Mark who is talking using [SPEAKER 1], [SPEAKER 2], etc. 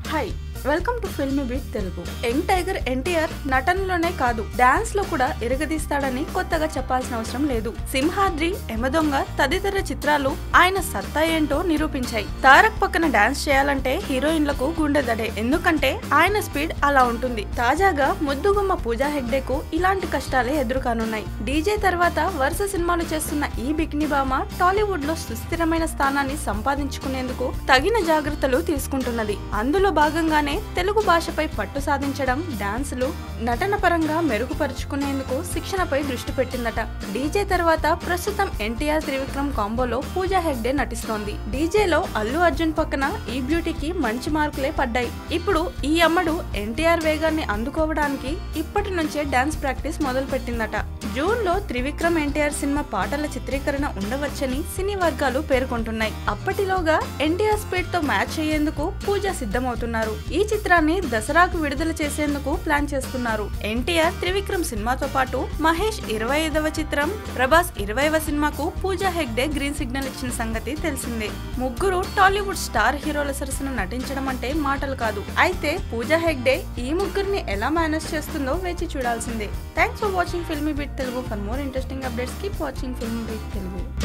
[SPEAKER 1] hi welcome to film beat Telugu young tiger NTR నటనలోనే కాదు dance లో కూడా ఎరగదీస్తాడని కొత్తగా చెప్పాల్సిన అవసరం లేదు సింహాద్రి ఎమదొంగ తదితర చిత్రాలు ఆయన సత్తా ఏంటో నిరూపించాయి తారక్ పక్కన డాన్స్ చేయాలంటే హీరోయిన్లకు గుండెదడే ఎందుకంటే ఆయన స్పీడ్ అలా ఉంటుంది తాజాగా ముద్దుగుమ్మ పూజా హెగ్డేకు ఇలాంటి కష్టాలే ఎదురుకానున్నాయి డీజే తర్వాత వరుస సినిమాలు చేస్తున్న ఈ బికిని భామ టాలీవుడ్ లో సుస్థిరమైన స్థానాన్ని సంపాదించుకునేందుకు తగిన జాగ్రత్తలు తీసుకుంటున్నది అందులో భాగంగానే తెలుగు భాషపై పట్టు సాధించడం డాన్సులు నటన పరంగా మెరుగుపరుచుకునేందుకు శిక్షణపై దృష్టి పెట్టిందట డీజే తర్వాత ప్రస్తుతం ఎన్టీఆర్ త్రివిక్రమ్ కాంబోలో పూజా హెగ్డే నటిస్తోంది డీజేలో అల్లు అర్జున్ పక్కన ఈ బ్యూటీకి మంచి మార్కులే పడ్డాయి ఇప్పుడు ఈ అమ్మడు ఎన్టీఆర్ వేగాన్ని అందుకోవడానికి ఇప్పటి నుంచే డాన్స్ ప్రాక్టీస్ మొదలు పెట్టిందట జూన్ లో త్రివిక్రమ్ ఎన్టీఆర్ సినిమా పాటల చిత్రీకరణ ఉండవచ్చని సినీ వర్గాలు పేర్కొంటున్నాయి అప్పటిలోగా ఎన్టీఆర్ స్పీడ్ తో మ్యాచ్ అయ్యేందుకు పూజ సిద్ధమవుతున్నారు ఈ చిత్రాన్ని దసరాకు విడుదల చేసేందుకు ప్లాన్ చేస్తున్నారు ఎన్టీఆర్ త్రివిక్రమ్ సినిమాతో పాటు మహేష్ ఇరవై ఐదవ చిత్రం ప్రభాస్ ఇరవైవ సినిమాకు పూజా హెగ్డే గ్రీన్ సిగ్నల్ ఇచ్చిన సంగతి తెలిసిందే ముగ్గురు టాలీవుడ్ స్టార్ హీరోల సరసన నటించడం అంటే మాటలు కాదు అయితే పూజా హెగ్డే ఈ ముగ్గురిని ఎలా మేనేజ్ చేస్తుందో వేచి చూడాల్సిందే thanks for watching filmy beat Telugu for more interesting updates keep watching filmy beat Telugu